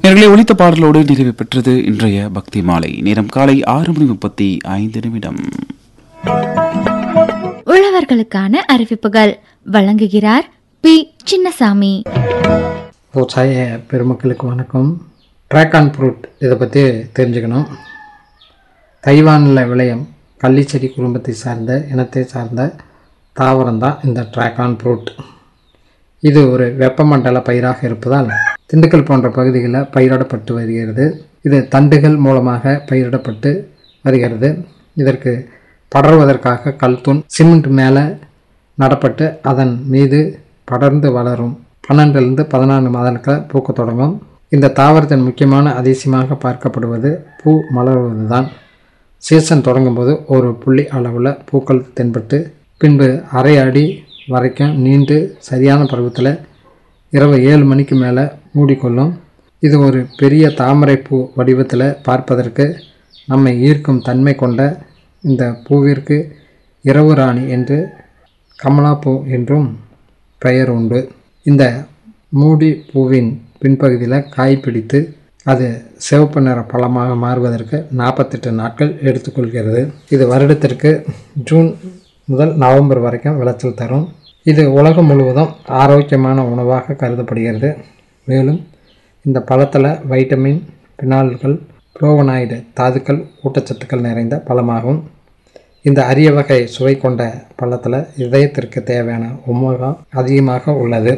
நேர்களை ஒலித்த பாடலோடு நிறைவு பெற்றது இன்றைய பக்தி மாலை நேரம் காலை ஆறு மணி முப்பத்தி ஐந்து நிமிடம் உழவர்களுக்கான அறிவிப்புகள் வழங்குகிறார் பி சின்னசாமி விவசாய பெருமக்களுக்கு வணக்கம் ட்ராக் அண்ட் ஃப்ரூட் இதை பற்றி தெரிஞ்சுக்கணும் தைவானில் விளையும் கள்ளிச்செடி குடும்பத்தை சார்ந்த இனத்தை சார்ந்த தாவரம் தான் இந்த ட்ராக் ஆன் ஃப்ரூட் இது ஒரு வெப்பமண்டல பயிராக இருப்பதால் திண்டுக்கல் போன்ற பகுதிகளில் பயிரிடப்பட்டு வருகிறது இது தண்டுகள் மூலமாக பயிரிடப்பட்டு வருகிறது இதற்கு படர்வதற்காக கல்தூண் சிமெண்ட் மேலே நடப்பட்டு அதன் மீது படர்ந்து வளரும் பன்னெண்டுலேருந்து பதினான்கு மாதங்களுக்கு பூக்க தொடங்கும் இந்த தாவரத்தின் முக்கியமான அதிசயமாக பார்க்கப்படுவது பூ மலர்வது தான் சீசன் தொடங்கும்போது ஒரு புள்ளி அளவில் பூக்கள் தென்பட்டு பின்பு அரை அடி வரைக்கும் நீண்டு சரியான பருவத்தில் இரவு ஏழு மணிக்கு மேலே மூடிக்கொள்ளும் இது ஒரு பெரிய தாமரை பூ வடிவத்தில் பார்ப்பதற்கு நம்மை ஈர்க்கும் தன்மை கொண்ட இந்த பூவிற்கு இரவு ராணி என்று கமலா பூ என்றும் பெயர் உண்டு இந்த மூடி பூவின் பின்பகுதியில் காய் பிடித்து அது சிவப்பு நிற பழமாக மாறுவதற்கு நாற்பத்தெட்டு நாட்கள் எடுத்துக்கொள்கிறது இது வருடத்திற்கு ஜூன் முதல் நவம்பர் வரைக்கும் விளைச்சல் தரும் இது உலகம் முழுவதும் ஆரோக்கியமான உணவாக கருதப்படுகிறது மேலும் இந்த பழத்தில் வைட்டமின் பினால்கள் புளோவனாய்டு தாதுக்கள் ஊட்டச்சத்துக்கள் நிறைந்த பழமாகும் இந்த அரிய வகை சுவை கொண்ட பழத்தில் இதயத்திற்கு தேவையான ஒமேகா அதிகமாக உள்ளது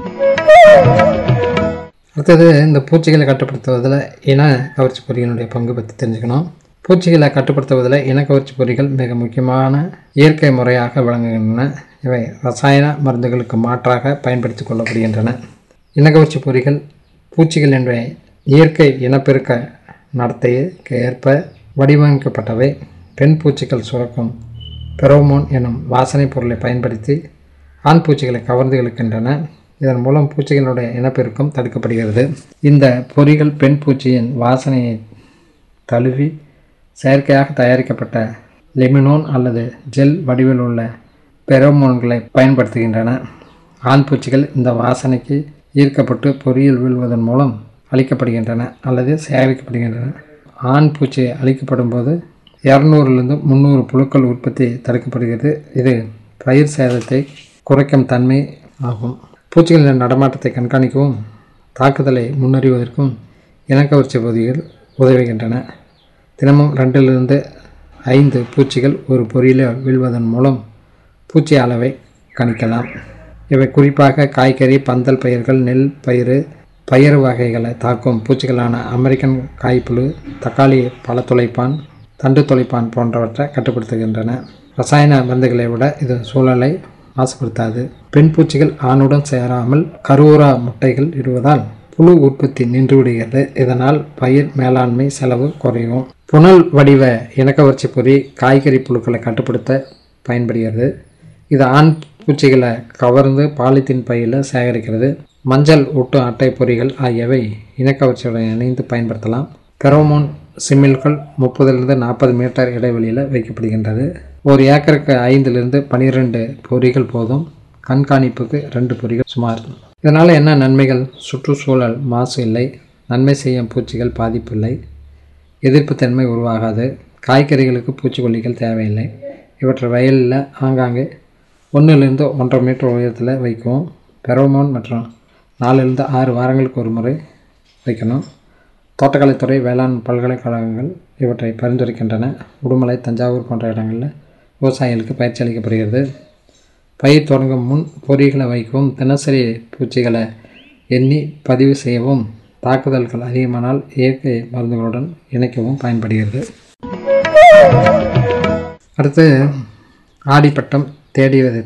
அடுத்தது இந்த பூச்சிகளை கட்டுப்படுத்துவதில் இன கவர்ச்சி பொறியினுடைய பங்கு பற்றி தெரிஞ்சுக்கணும் பூச்சிகளை கட்டுப்படுத்துவதில் இன கவர்ச்சி பொறிகள் மிக முக்கியமான இயற்கை முறையாக விளங்குகின்றன இவை ரசாயன மருந்துகளுக்கு மாற்றாக பயன்படுத்தி கொள்ளப்படுகின்றன இனக்கவர்ச்சி பொறிகள் பூச்சிகள் என்ற இயற்கை இனப்பெருக்க நடத்தைக்கு ஏற்ப வடிவமைக்கப்பட்டவை பெண் பூச்சிகள் சுரக்கும் பெரோமோன் எனும் வாசனை பொருளை பயன்படுத்தி ஆண் பூச்சிகளை கவர்ந்து இழுக்கின்றன இதன் மூலம் பூச்சிகளுடைய இனப்பெருக்கம் தடுக்கப்படுகிறது இந்த பொறிகள் பெண் பூச்சியின் வாசனையை தழுவி செயற்கையாக தயாரிக்கப்பட்ட லெமினோன் அல்லது ஜெல் வடிவில் உள்ள பெரோமோன்களை பயன்படுத்துகின்றன ஆண் பூச்சிகள் இந்த வாசனைக்கு ஈர்க்கப்பட்டு பொறியில் வீழ்வதன் மூலம் அழிக்கப்படுகின்றன அல்லது சேகரிக்கப்படுகின்றன ஆண் பூச்சி அழிக்கப்படும் போது இரநூறுலேருந்து முந்நூறு புழுக்கள் உற்பத்தி தடுக்கப்படுகிறது இது பயிர் சேதத்தை குறைக்கும் தன்மை ஆகும் பூச்சிகளின் நடமாட்டத்தை கண்காணிக்கவும் தாக்குதலை முன்னறிவதற்கும் இனக்கவர்ச்சி பகுதிகள் உதவுகின்றன தினமும் ரெண்டிலிருந்து ஐந்து பூச்சிகள் ஒரு பொறியில் வீழ்வதன் மூலம் பூச்சி அளவை கணிக்கலாம் இவை குறிப்பாக காய்கறி பந்தல் பயிர்கள் நெல் பயிர் பயிர் வகைகளை தாக்கும் பூச்சிகளான அமெரிக்கன் காய்ப்புழு தக்காளி பழத்துளைப்பான் தண்டு துளைப்பான் போன்றவற்றை கட்டுப்படுத்துகின்றன ரசாயன மருந்துகளை விட இது சூழலை மாசுபடுத்தாது பெண் பூச்சிகள் ஆணுடன் சேராமல் கருவுரா முட்டைகள் இடுவதால் புழு உற்பத்தி நின்றுவிடுகிறது இதனால் பயிர் மேலாண்மை செலவு குறையும் புனல் வடிவ இனக்கவர்ச்சி பொறி காய்கறி புழுக்களை கட்டுப்படுத்த பயன்படுகிறது இது ஆண் பூச்சிகளை கவர்ந்து பாலித்தீன் பையில் சேகரிக்கிறது மஞ்சள் ஒட்டு அட்டை பொறிகள் ஆகியவை இனக்கவர்ச்சியுடன் இணைந்து பயன்படுத்தலாம் பெரோமோன் சிமில்கள் முப்பதுலேருந்து நாற்பது மீட்டர் இடைவெளியில் வைக்கப்படுகின்றது ஒரு ஏக்கருக்கு ஐந்திலிருந்து பனிரெண்டு பொறிகள் போதும் கண்காணிப்புக்கு ரெண்டு பொறிகள் சுமார் இதனால் என்ன நன்மைகள் சுற்றுச்சூழல் மாசு இல்லை நன்மை செய்யும் பூச்சிகள் பாதிப்பு இல்லை எதிர்ப்புத்தன்மை உருவாகாது காய்கறிகளுக்கு பூச்சிக்கொல்லிகள் தேவையில்லை இவற்றை வயலில் ஆங்காங்கே ஒன்றிலிருந்து ஒன்றரை மீட்டர் உயரத்தில் வைக்கவும் பெரோமோன் மற்றும் நாலுலேருந்து ஆறு வாரங்களுக்கு ஒரு முறை வைக்கணும் தோட்டக்கலைத்துறை வேளாண் பல்கலைக்கழகங்கள் இவற்றை பரிந்துரைக்கின்றன உடுமலை தஞ்சாவூர் போன்ற இடங்களில் விவசாயிகளுக்கு பயிற்சி அளிக்கப்படுகிறது பயிர் தொடங்கும் முன் பொறிகளை வைக்கவும் தினசரி பூச்சிகளை எண்ணி பதிவு செய்யவும் தாக்குதல்கள் அதிகமானால் இயற்கை மருந்துகளுடன் இணைக்கவும் பயன்படுகிறது அடுத்து ஆடிப்பட்டம் தேடியதை